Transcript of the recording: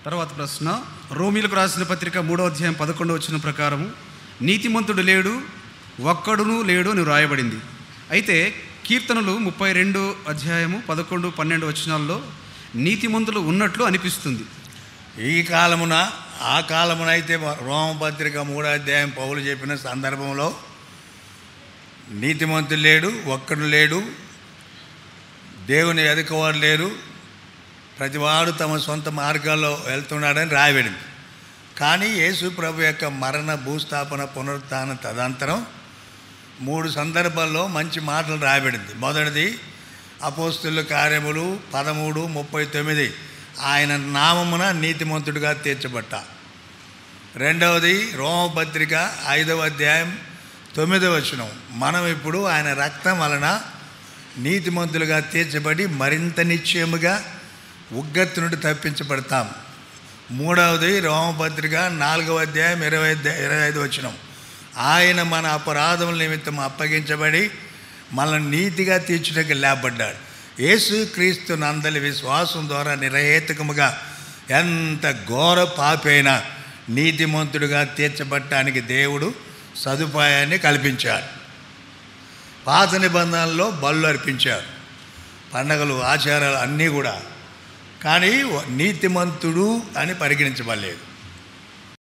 తర్వాత ప్రశ్న రోమిలకు రాసిన పత్రిక మూడో అధ్యాయం పదకొండు వచ్చిన ప్రకారము నీతిమంతుడు లేడు ఒక్కడును లేడు అని వ్రాయబడింది అయితే కీర్తనలు ముప్పై రెండు అధ్యాయము పదకొండు పన్నెండు వచనాల్లో నీతిమంతులు ఉన్నట్లు అనిపిస్తుంది ఈ కాలమున ఆ కాలమున అయితే రోమపత్రిక మూడో అధ్యాయం పౌలు చెప్పిన సందర్భంలో నీతిమంతులు లేడు ఒక్కడు లేడు దేవుని ఎదుకవాడు లేరు ప్రతివాడు తమ సొంత మార్గాల్లో వెళ్తున్నాడని రాయబడింది కానీ యేసు ప్రభు యొక్క మరణ భూస్థాపన పునరుత్థాన తదంతరం మూడు సందర్భాల్లో మంచి మాటలు రాయబడింది మొదటిది అపోస్తుల కార్యములు పదమూడు ముప్పై తొమ్మిది ఆయన నామమున నీతిమంతుడిగా తీర్చబట్ట రెండవది రోమపత్రిక ఐదవ అధ్యాయం తొమ్మిదవ వచనం మనం ఇప్పుడు ఆయన రక్తం వలన నీతిమంతులుగా తీర్చబడి మరింత నిశ్చయముగా ఉగ్గత్తు నుండి తప్పించబడతాం మూడవది రోమపత్రిక నాలుగవ అధ్యాయం ఇరవై అధ్యాయం ఇరవై ఐదు వచనం ఆయన మన అపరాధముల నిమిత్తం అప్పగించబడి మనల్ని నీతిగా తీర్చుటకు లేపడ్డాడు యేసు క్రీస్తు నందలి విశ్వాసం ద్వారా నిరహేతుకముగా ఎంత ఘోర పాపైనా నీతిమంతుడిగా తీర్చబడటానికి దేవుడు సదుపాయాన్ని కల్పించాడు పాత నిబంధనల్లో బళ్ళు అర్పించారు పండగలు ఆచారాలు అన్నీ కూడా కానీ నీతిమంతుడు అని పరిగణించబడలేదు